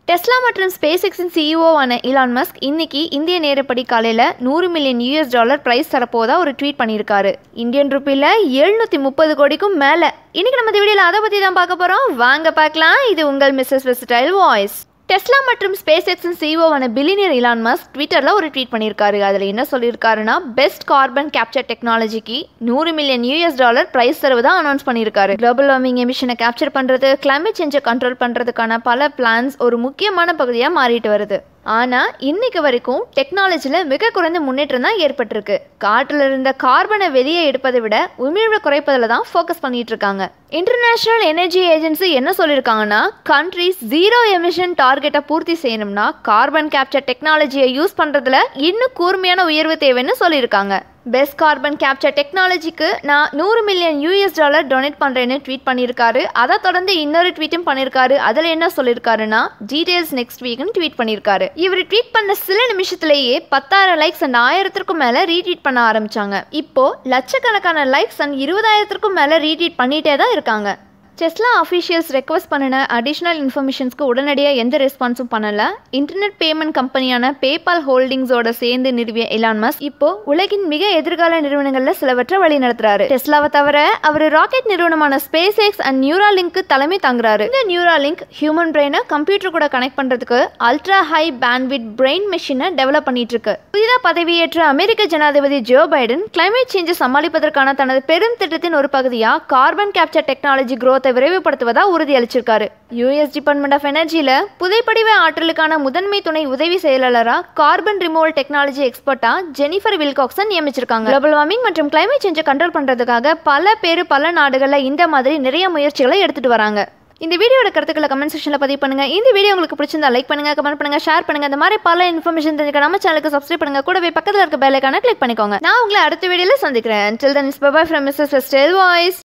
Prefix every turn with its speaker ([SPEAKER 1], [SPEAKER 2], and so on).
[SPEAKER 1] Tesla மற்றும் space எக்ஸின் சிஇஓவான Elon Musk இன்னைக்கு இந்திய நேரப்படி காலையில் நூறு மில்லியன் யூஎஸ் டாலர் ப்ரைஸ் தரப்போதா ஒரு ட்வீட் பண்ணியிருக்காரு இந்தியன் ருப்பியில் எழுநூற்றி முப்பது கோடிக்கும் மேலே இன்னைக்கு நம்ம இந்த வீடியோவில் அதை பற்றி தான் பார்க்க போகிறோம் வாங்க பார்க்கலாம் இது உங்கள் மிஸ்ஸஸ் வெஸ்டைல் வாய்ஸ் டெஸ்லா மற்றும் ஸ்பேஸ் எக்ஸின் சிஓவான பில்லினியர் இலான் மஸ்க் ட்விட்டரில் ஒரு ட்வீட் பண்ணியிருக்காரு அதில் என்ன சொல்லியிருக்காருன்னா பெஸ்ட் கார்பன் கேப்சர் டெக்னாலஜிக்கு நூறு மில்லியன் யூஎஸ் டாலர் ப்ரைஸ் தருவதா அனௌன்ஸ் பண்ணியிருக்காரு குளோபல் வார்மிங் எமிஷனை கேப்சர் பண்ணுறது கிளைமேட் சேஞ்சை கண்ட்ரோல் பண்ணுறதுக்கான பல பிளான்ஸ் ஒரு முக்கியமான பகுதியாக மாறிட்டு வருது ஆனால் இன்னைக்கு வரைக்கும் டெக்னாலஜியில் மிக குறைந்த முன்னேற்றம் தான் ஏற்பட்டிருக்கு காற்றில் இருந்த கார்பனை வெளியே எடுப்பதை விட உமிழ்வை குறைப்பதில் தான் ஃபோக்கஸ் பண்ணிட்டு இருக்காங்க இன்டர்நேஷனல் எனர்ஜி ஏஜென்சி என்ன சொல்லியிருக்காங்கன்னா கண்ட்ரிஸ் ஜீரோ எமிஷன் டார்கெட்டை பூர்த்தி செய்யணும்னா கார்பன் கேப்சர் டெக்னாலஜியை யூஸ் பண்ணுறதுல இன்னும் கூர்மையான உயர்வு தேவைன்னு சொல்லியிருக்காங்க பெஸ்ட் கார்பன் கேப்சர் டெக்னாலஜிக்கு நான் நூறு மில்லியன் யூஎஸ் டாலர் டொனேட் பண்ணுறேன்னு ட்வீட் பண்ணியிருக்காரு அதை தொடர்ந்து இன்னொரு ட்வீட்டும் பண்ணியிருக்காரு அதில் என்ன சொல்லியிருக்காருன்னா டீடைல்ஸ் நெக்ஸ்ட் வீக்னு ட்வீட் பண்ணியிருக்காரு இவர் ட்வீட் பண்ண சில நிமிஷத்துலேயே பத்தாயிரம் லைக்ஸ் அண்ட் ஆயிரத்திற்கும் மேலே ரீட்வீட் பண்ண ஆரம்பிச்சாங்க இப்போ லட்சக்கணக்கான லைக்ஸ் அண்ட் இருபதாயிரத்திற்கும் மேலே ரீட்வீட் பண்ணிட்டே தான் இருக்காங்க டெஸ்லா அஃபிஷியல்ஸ் ரெக்வஸ்ட் பண்ணின அடிஷ்னல் இன்ஃபர்மேஷன்ஸ்க்கு உடனடியாக எந்த ரெஸ்பான்ஸும் பண்ணல இன்டர்நெட் பேமெண்ட் கம்பெனியான பேபால் ஹோல்டிங்ஸோட சேர்ந்து நிறுவிய இலான் மஸ்க் இப்போ உலகின் மிக எதிர்கால நிறுவனங்களில் சிலவற்றை வழி நடத்துறாரு டெஸ்லாவை தவிர அவர் ராக்கெட் நிறுவனமான ஸ்பேஸ் எக்ஸ் அண்ட் நியூரா லிங்க்கு தலைமை தாங்குறாரு இந்த நியூரா லிங்க் ஹியூமன் பிரெயினை கம்ப்யூட்டர் கூட கனெக்ட் பண்றதுக்கு அல்ட்ரா ஹை பேண்ட்விட் பிரெயின் மெஷினை டெவலப் பண்ணிட்டு இருக்கு புதிதாக பதவியேற்ற அமெரிக்க ஜனாதிபதி ஜோ பைடன் கிளைமேட் சேஞ்சை சமாளிப்பதற்கான தனது பெரும் திட்டத்தின் ஒரு பகுதியாக கார்பன் கேப்சர் டெக்னாலஜி growth விரைவுபடுத்துவதா உறுதியளிச்சிருக்காரு யூஎஸ் டிபார்ட்மெண்ட் ஆஃப் எனர்ஜியில் புதைப்படிவ ஆற்றலுக்கான முதன்மை துணை உதவி செயலாளராக கார்பன் ரிமூவல் டெக்னாலஜி எக்ஸ்பர்ட்டா ஜெனிஃபர் வில்காக்சன் நியமிச்சிருக்காங்க குளோபல் வார்மிங் மற்றும் கிளைமேட் சேஞ்சை கண்ட்ரோல் பண்ணுறதுக்காக பல பேர் பல நாடுகளில் இந்த மாதிரி நிறைய முயற்சிகளை எடுத்துட்டு வராங்க இந்த வீடியோட கருத்துக்களை கமெண்ட் செக்ஷனில் பதிவு பண்ணுங்க இந்த வீடியோ உங்களுக்கு பிடிச்சிருந்தா லைக் பண்ணுங்க கமெண்ட் பண்ணுங்க ஷேர் பண்ணுங்க இந்த மாதிரி பல இன்ஃபர்மேஷன் தெரிஞ்சுக்க நம்ம சேனலுக்கு சப்ஸ்கிரைப் பண்ணுங்க கூடவே பக்கத்தில் இருக்க பெல் ஐக்கான கிளிக் பண்ணிக்கோங்க நான் உங்களை அடுத்த வீடியோவில் சந்திக்கிறேன் till then is Babai from Mrs Westdale voice